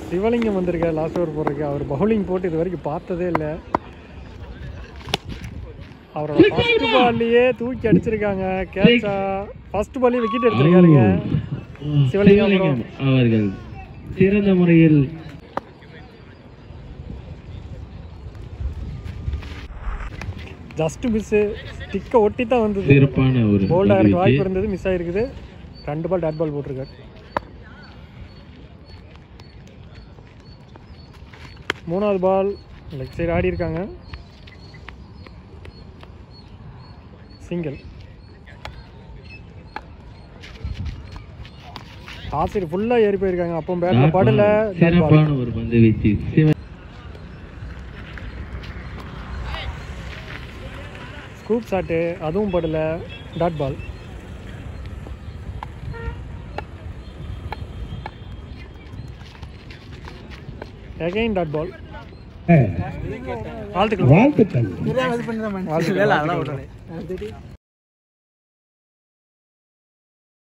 சிவலிங்கம் வந்திருக்காரு last over போடுறதுக்கு அவர் bowling போட்டு இது வரைக்கும் பார்த்ததே இல்லை அவரோட ஃபர்ஸ்ட் பால்லையே தூக்கி அடிச்சிருக்காங்க கேட்சா ஃபர்ஸ்ட் பால்லே விக்கெட் எடுத்திருக்காருங்க சிவலிங்கம் சிவலிங்கம் அவர்கள் சிறந்த முறையில் ஜஸ்ட் மிஸ்ஸு ஸ்டிக்கை ஒட்டி தான் வந்தது சிறப்பான ஒரு போல்டாக இருக்க வாய்ப்பு மகிழ்ச்சி. இருந்தது மிஸ் ஆயிருக்குது ரெண்டு பால் டாட் பால் போட்டிருக்காரு மூணாவது பால் லெக் சைடு ஆடி இருக்காங்க சிங்கிள் ஆஃப் சைடு ஃபுல்லாக ஏறி போயிருக்காங்க அப்போ பேட்டில் படல டாட் பால் சிறப்பான ஒரு பந்து வீச்சு சிவ ஸ்கூப் ஷாட்டு அதுவும் படல dot ball again dot ball வாழ்த்துக்கள் வாழ்த்துக்கள் வாழ்த்துக்கள்